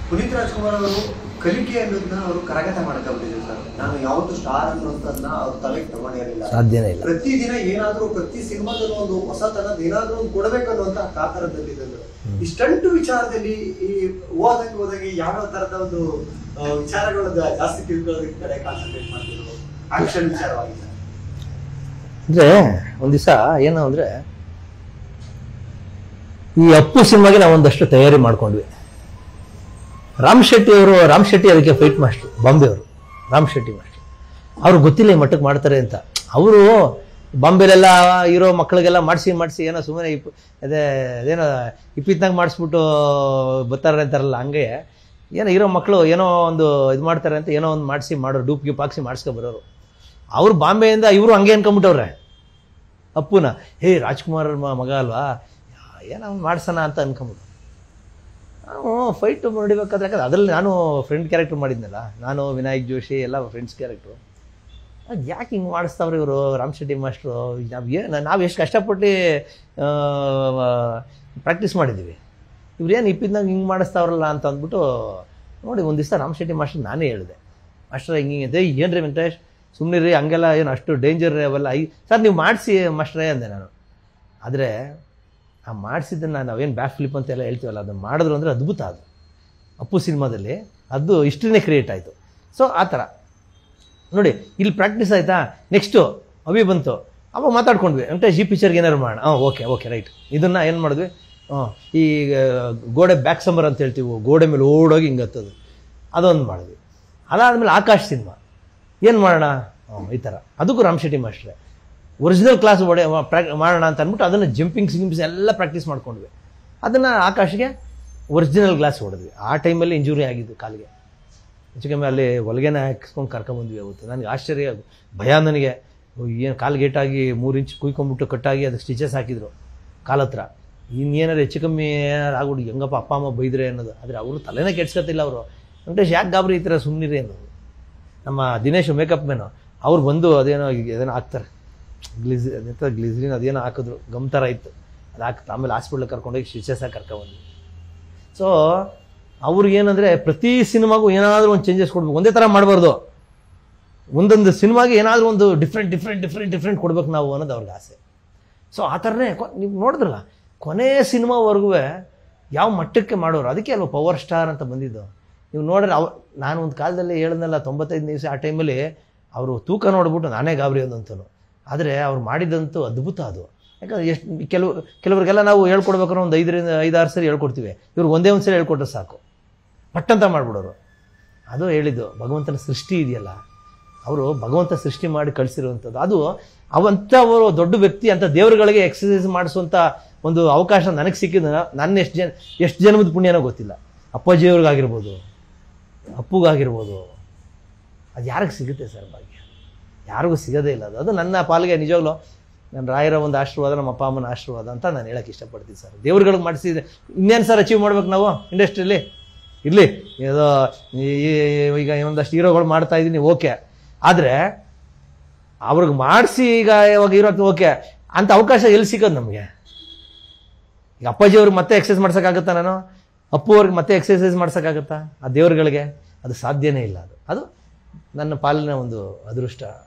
ಪುನೀತ್ ರಾಜ್ಕುಮಾರ್ ಅವರು ಕಲಿಕೆ ಅನ್ನೋದನ್ನ ಅವರು ಕರಗತ ಮಾಡ್ಕೊಂಡ್ಬಿಟ್ಟಿದ್ರು ಸರ್ ನಾನು ಯಾವತ್ತು ಸ್ಟಾರ್ ಅನ್ನೋದನ್ನ ಅವ್ರ ತಲೆಗೆ ತಗೊಂಡಿರಲಿಲ್ಲ ಸಾಧ್ಯನೇ ಇಲ್ಲ ಪ್ರತಿದಿನ ಏನಾದ್ರೂ ಪ್ರತಿ ಸಿನಿಮಾದಲ್ಲೂ ಒಂದು ಹೊಸತನದ ಏನಾದ್ರೂ ಒಂದು ಕೊಡಬೇಕನ್ನುವಂತ ಕಾತರದಲ್ಲಿದ್ದರು ಈ ಸ್ಟಂಟ್ ವಿಚಾರದಲ್ಲಿ ಈ ಹೋದಂಗೆ ಹೋದಂಗೆ ಯಾವ ತರದ ಒಂದು ಆ, ವಿಚಾರಗಳ ಜಾಸ್ತಿ ತಿಳ್ಕೊಳ್ಳೋದಕ್ಕೆ ಕಡೆ ಕಾನ್ಸಂಟ್ರೇಟ್ ಮಾಡ್ತಿದ್ರು ಆಕ್ಷನ್ ವಿಚಾರವಾಗಿ ಸರ್ ಅಂದರೆ ಒಂದು ದಿವಸ ಏನು ಅಂದರೆ ಈ ಅಪ್ಪು ಸಿನಿಮಾಗೆ ನಾವು ಒಂದಷ್ಟು ತಯಾರಿ ಮಾಡ್ಕೊಂಡ್ವಿ ರಾಮ್ ಶೆಟ್ಟಿ ಅವರು ರಾಮ್ ಶೆಟ್ಟಿ ಅದಕ್ಕೆ ಫೈಟ್ ಮಾಸ್ಟ್ರು ಬಾಂಬೆ ಅವರು ರಾಮ್ ಶೆಟ್ಟಿ ಮಾಸ್ಟ್ರು ಅವ್ರು ಗೊತ್ತಿಲ್ಲ ಈ ಮಟ್ಟಕ್ಕೆ ಮಾಡ್ತಾರೆ ಅಂತ ಅವರು ಬಾಂಬೆಲೆಲ್ಲ ಇರೋ ಮಕ್ಕಳಿಗೆಲ್ಲ ಮಾಡಿಸಿ ಮಾಡಿಸಿ ಏನೋ ಸುಮ್ಮನೆ ಇಪ್ ಅದೇ ಅದೇನೋ ಇಪ್ಪಿತ್ನಾಗ ಮಾಡಿಸ್ಬಿಟ್ಟು ಬರ್ತಾರೆ ಅಂತಾರಲ್ಲ ಹಂಗೆ ಏನೋ ಇರೋ ಮಕ್ಕಳು ಏನೋ ಒಂದು ಇದು ಮಾಡ್ತಾರೆ ಅಂತ ಏನೋ ಒಂದು ಮಾಡಿಸಿ ಮಾಡೋರು ಡೂಪ್ ಗಿಪ್ ಹಾಕ್ಸಿ ಮಾಡಿಸ್ಕೊ ಬರೋರು ಅವ್ರು ಬಾಂಬೆಯಿಂದ ಇವರು ಹಂಗೆ ಅನ್ಕೊಂಬಿಟ್ಟವ್ರೆ ಅಪ್ಪುನ ಹೇ ರಾಜ್ಕುಮಾರ್ ಮ- ಮಗ ಅಲ್ವಾ ಏನೋ ಮಾಡ್ಸೋಣ ಅಂತ ಅನ್ಕೊಂಬಿಟ್ಟು ನಾವು ಫೈಟ್ ನೋಡಿಬೇಕಾದ್ರೆ ಯಾಕಂದ್ರೆ ಅದರಲ್ಲಿ ನಾನು ಫ್ರೆಂಡ್ ಕ್ಯಾರೆಕ್ಟರ್ ಮಾಡಿದ್ನಲ್ಲ ನಾನು ವಿನಾಯಕ್ ಜೋಶಿ ಎಲ್ಲ ಫ್ರೆಂಡ್ಸ್ ಕ್ಯಾರೆಕ್ಟ್ರು ಅದು ಯಾಕೆ ಹಿಂಗೆ ಮಾಡಿಸ್ತಾವ್ರೆ ಇವರು ರಾಮ್ ಶೆಟ್ಟಿ ಮಾಸ್ಟ್ರು ನಾವು ಏನು ನಾವು ಎಷ್ಟು ಕಷ್ಟಪಟ್ಟು ಪ್ರಾಕ್ಟೀಸ್ ಮಾಡಿದ್ದೀವಿ ಇವ್ರು ಏನು ಇಪ್ಪಿದ್ನಾಗ ಹಿಂಗೆ ಮಾಡಿಸ್ತಾವ್ರಲ್ಲ ಅಂತ ಅಂದ್ಬಿಟ್ಟು ನೋಡಿ ಒಂದು ದಿವಸ ರಾಮ್ ಶೆಟ್ಟಿ ಮಾಸ್ಟರ್ ನಾನೇ ಹೇಳಿದೆ ಮಾಸ್ಟರ್ ಹಿಂಗೆ ಹಿಂಗೆ ಏನು ರೀ ವೆಂಕಟೇಶ್ ಸುಮ್ಮನೆ ರೀ ಹಂಗೆಲ್ಲ ಏನು ಅಷ್ಟು ಡೇಂಜರ್ ಅವೆಲ್ಲ ಐ ಸರ್ ನೀವು ಮಾಡಿಸಿ ಮಾಸ್ಟ್ರೇ ಅಂದೆ ನಾನು ಆದರೆ ಆ ಮಾಡಿಸಿದ್ದನ್ನು ನಾವೇನು ಬ್ಯಾಕ್ ಫ್ಲಿಪ್ ಅಂತೆಲ್ಲ ಹೇಳ್ತೀವಲ್ಲ ಅದನ್ನು ಮಾಡಿದ್ರು ಅಂದರೆ ಅದ್ಭುತ ಅದು ಅಪ್ಪು ಸಿನಿಮಾದಲ್ಲಿ ಅದು ಹಿಸ್ಟ್ರಿನೇ ಕ್ರಿಯೇಟ್ ಆಯಿತು ಸೊ ಆ ಥರ ನೋಡಿ ಇಲ್ಲಿ ಪ್ರಾಕ್ಟೀಸ್ ಆಯಿತಾ ನೆಕ್ಸ್ಟು ಅವಿ ಬಂತು ಅವಾಗ ಮಾತಾಡ್ಕೊಂಡ್ವಿ ವೆಂಕಟೇಶ್ ಈ ಪಿಕ್ಚರ್ಗೆ ಏನಾದ್ರು ಮಾಡೋಣ ಹಾಂ ಓಕೆ ಓಕೆ ರೈಟ್ ಇದನ್ನು ಏನು ಮಾಡಿದ್ವಿ ಹಾಂ ಈ ಆ, ಗೋಡೆ ಬ್ಯಾಕ್ ಸಂಬರ್ ಅಂತ ಹೇಳ್ತೀವಿ ಗೋಡೆ ಮೇಲೆ ಓಡೋಗಿ ಹಿಂಗೆ ಹತ್ತೋದು ಅದೊಂದು ಮಾಡಿದ್ವಿ ಅದಾದಮೇಲೆ ಆಕಾಶ್ ಸಿನಿಮಾ ಏನು ಮಾಡೋಣ ಹ್ಮ್, ಈ ಥರ ಅದಕ್ಕೂ ರಾಮ್ ಶೆಟ್ಟಿ ಮಾಸ್ಟ್ರೆ ಒರಿಜಿನಲ್ ಕ್ಲಾಸ್ ಒಡೆ ಪ್ರಾಕ್ ಮಾಡೋಣ ಅಂತ ಅಂದ್ಬಿಟ್ಟು ಅದನ್ನು ಜಂಪಿಂಗ್ ಸಿಂಗಿಂಗ್ಸ್ ಎಲ್ಲ ಪ್ರಾಕ್ಟೀಸ್ ಮಾಡ್ಕೊಂಡ್ವಿ ಅದನ್ನು ಆಕಾಶ್ಗೆ ಒರಿಜಿನಲ್ ಗ್ಲಾಸ್ ಹೊಡೆದ್ವಿ ಆ ಟೈಮಲ್ಲಿ ಇಂಜುರಿ ಆಗಿದ್ದು ಕಾಲಿಗೆ ಹೆಚ್ಚು ಕಮ್ಮಿ ಅಲ್ಲಿ ಹೊಲಿಗೆನ ಹಾಕಿಸ್ಕೊಂಡು ಕರ್ಕೊಂಬಂದ್ವಿ ಅವತ್ತು ನನಗೆ ಆಶ್ಚರ್ಯ ಭಯ ನನಗೆ ಏನು ಕಾಲು ಗೇಟಾಗಿ ಮೂರು ಇಂಚ್ ಕುಯ್ಕೊಂಬಿಟ್ಟು ಕಟ್ಟಾಗಿ ಅದಕ್ಕೆ ಸ್ಟಿಚಸ್ ಹಾಕಿದ್ರು ಕಾಲ ಹತ್ರ ಇನ್ನೇನಾರು ಹೆಚ್ಚು ಕಮ್ಮಿ ಏನಾರು ಆಗ್ಬಿಟ್ಟು ಹೆಂಗಪ್ಪ ಅಪ್ಪ ಅಮ್ಮ ಬೈದ್ರೆ ಅನ್ನೋದು ಆದರೆ ಅವರು ತಲೆನೇ ಕೆಡ್ಸ್ಕೊತಿಲ್ಲ ಅವರು ವೆಂಕಟೇಶ್ ಯಾಕೆ ಗಾಬರಿ ಈ ಥರ ಸುಮ್ಮನಿರಿ ಅನ್ನೋದು ನಮ್ಮ ದಿನೇಶ್ ಮೇಕಪ್ ಮ್ಯಾನು ಅವ್ರು ಬಂದು ಅದೇನೋ ಈಗ ಅದೇನೋ ಹಾಕ್ತಾರೆ ಗ್ಲಿಸ್ ಅದೇಂತ ಗ್ಲಿಸ್ರಿನ್ ಅದೇನೋ ಹಾಕಿದ್ರು ಗಮ್ ಥರ ಇತ್ತು ಅದು ಹಾಕ್ತು ಆಮೇಲೆ ಹಾಸ್ಪಿಟ್ಲಿಗೆ ಕರ್ಕೊಂಡೋಗಿ ಸ್ಟಿಚಸ್ ಹಾಕಿ ಕರ್ಕೊಂಡ್ಬಂದ್ವಿ ಸೊ ಅವ್ರಿಗೆ ಏನಂದರೆ ಪ್ರತಿ ಸಿನಿಮಾಗೂ ಏನಾದರೂ ಒಂದು ಚೇಂಜಸ್ ಕೊಡ್ಬೇಕು ಒಂದೇ ಥರ ಮಾಡಬಾರ್ದು ಒಂದೊಂದು ಸಿನಿಮಾಗೆ ಏನಾದರೂ ಒಂದು ಡಿಫ್ರೆಂಟ್ ಡಿಫ್ರೆಂಟ್ ಡಿಫ್ರೆಂಟ್ ಡಿಫ್ರೆಂಟ್ ಕೊಡ್ಬೇಕು ನಾವು ಅನ್ನೋದು ಅವ್ರಿಗೆ ಆಸೆ ಸೊ ಆ ಥರನೇ ನೀವು ನೋಡಿದ್ರಲ್ಲ ಕೊನೆ ಸಿನಿಮಾವರೆಗೂ ಯಾವ ಮಟ್ಟಕ್ಕೆ ಮಾಡೋರು ಅದಕ್ಕೆ ಅಲ್ವ ಪವರ್ ಸ್ಟಾರ್ ಅಂತ ಬಂದಿದ್ದು ನೀವು ನೋಡ್ರೆ ಅವ ನಾನು ಒಂದು ಕಾಲದಲ್ಲಿ ಹೇಳಿದ್ನಲ್ಲ ತೊಂಬತ್ತೈದು ದಿವಸ ಆ ಟೈಮಲ್ಲಿ ಅವರು ತೂಕ ನೋಡ್ಬಿಟ್ಟು ನಾನೇ ಗಾಬರಿ ಅಂತನು ಆದರೆ ಅವ್ರು ಮಾಡಿದಂತೂ ಅದ್ಭುತ ಅದು ಯಾಕಂದ್ರೆ ಎಷ್ಟು ಕೆಲವು ಕೆಲವರಿಗೆಲ್ಲ ನಾವು ಹೇಳ್ಕೊಡ್ಬೇಕಾದ್ರೆ ಒಂದು ಐದರಿಂದ ಐದಾರು ಸರಿ ಹೇಳ್ಕೊಡ್ತೀವಿ ಇವ್ರು ಒಂದೇ ಒಂದು ಸರಿ ಹೇಳ್ಕೊಟ್ರೆ ಸಾಕು ಪಟ್ಟಂತ ಮಾಡಿಬಿಡೋರು ಅದು ಹೇಳಿದ್ದು ಭಗವಂತನ ಸೃಷ್ಟಿ ಇದೆಯಲ್ಲ ಅವರು ಭಗವಂತ ಸೃಷ್ಟಿ ಮಾಡಿ ಕಳಿಸಿರುವಂಥದ್ದು ಅದು ಅವಂಥ ಅವರು ದೊಡ್ಡ ವ್ಯಕ್ತಿ ಅಂತ ದೇವರುಗಳಿಗೆ ಎಕ್ಸಸೈಸ್ ಮಾಡಿಸುವಂಥ ಒಂದು ಅವಕಾಶ ನನಗೆ ಸಿಕ್ಕಿದ್ದು ನನ್ನ ಎಷ್ಟು ಜನ ಎಷ್ಟು ಜನ್ಮದ ಪುಣ್ಯನೋ ಗೊತ್ತಿಲ್ಲ ಅಪ್ಪಾಜಿಯವ್ರಿಗಾಗಿರ್ಬೋದು ಅಪ್ಪುಗಾಗಿರ್ಬೋದು ಅದು ಯಾರಿಗೆ ಸಿಗುತ್ತೆ ಸರ್ ಭಾಗ್ಯ ಯಾರಿಗೂ ಸಿಗೋದೇ ಇಲ್ಲ ಅದು ಅದು ನನ್ನ ಪಾಲಿಗೆ ನಿಜವಾಗ್ಲೂ ನನ್ನ ರಾಯರ ಒಂದು ಆಶೀರ್ವಾದ ನಮ್ಮ ಅಪ್ಪ ಅಮ್ಮನ ಆಶೀರ್ವಾದ ಅಂತ ನಾನು ಹೇಳಕ್ಕೆ ಇಷ್ಟಪಡ್ತೀನಿ ಸರ್ ದೇವ್ರುಗಳಿಗೆ ಮಾಡಿಸಿದ್ರೆ ಇನ್ನೇನು ಸರ್ ಅಚೀವ್ ಮಾಡ್ಬೇಕು ನಾವು ಇಂಡಸ್ಟ್ರಿಯಲ್ಲಿ ಇರಲಿ ಏನೋ ಈ- ಈ- ಈಗ ಒಂದಷ್ಟು ಹೀರೋಗಳು ಮಾಡ್ತಾ ಇದ್ದೀನಿ ಓಕೆ ಆದರೆ ಅವ್ರಿಗೆ ಮಾಡಿಸಿ ಈಗ ಇವಾಗ ಇರೋದು ಓಕೆ ಅಂತ ಅವಕಾಶ ಎಲ್ಲಿ ಸಿಗೋದು ನಮಗೆ ಈಗ ಅಪ್ಪಾಜಿ ಅವ್ರಿಗೆ ಮತ್ತೆ ಎಕ್ಸಸೈಸ್ ಮಾಡ್ಸೋಕ್ಕಾಗತ್ತಾ ನಾನು ಅಪ್ಪು ಅವ್ರಿಗೆ ಮತ್ತೆ ಎಕ್ಸಸೈಸ್ ಮಾಡ್ಸೋಕ್ಕಾಗತ್ತಾ ಆ ದೇವ್ರುಗಳಿಗೆ ಅದು ಸಾಧ್ಯನೇ ಇಲ್ಲ ಅದು ಅದು ನನ್ನ ಪಾಲಿನ ಒಂದು ಅದೃಷ್ಟ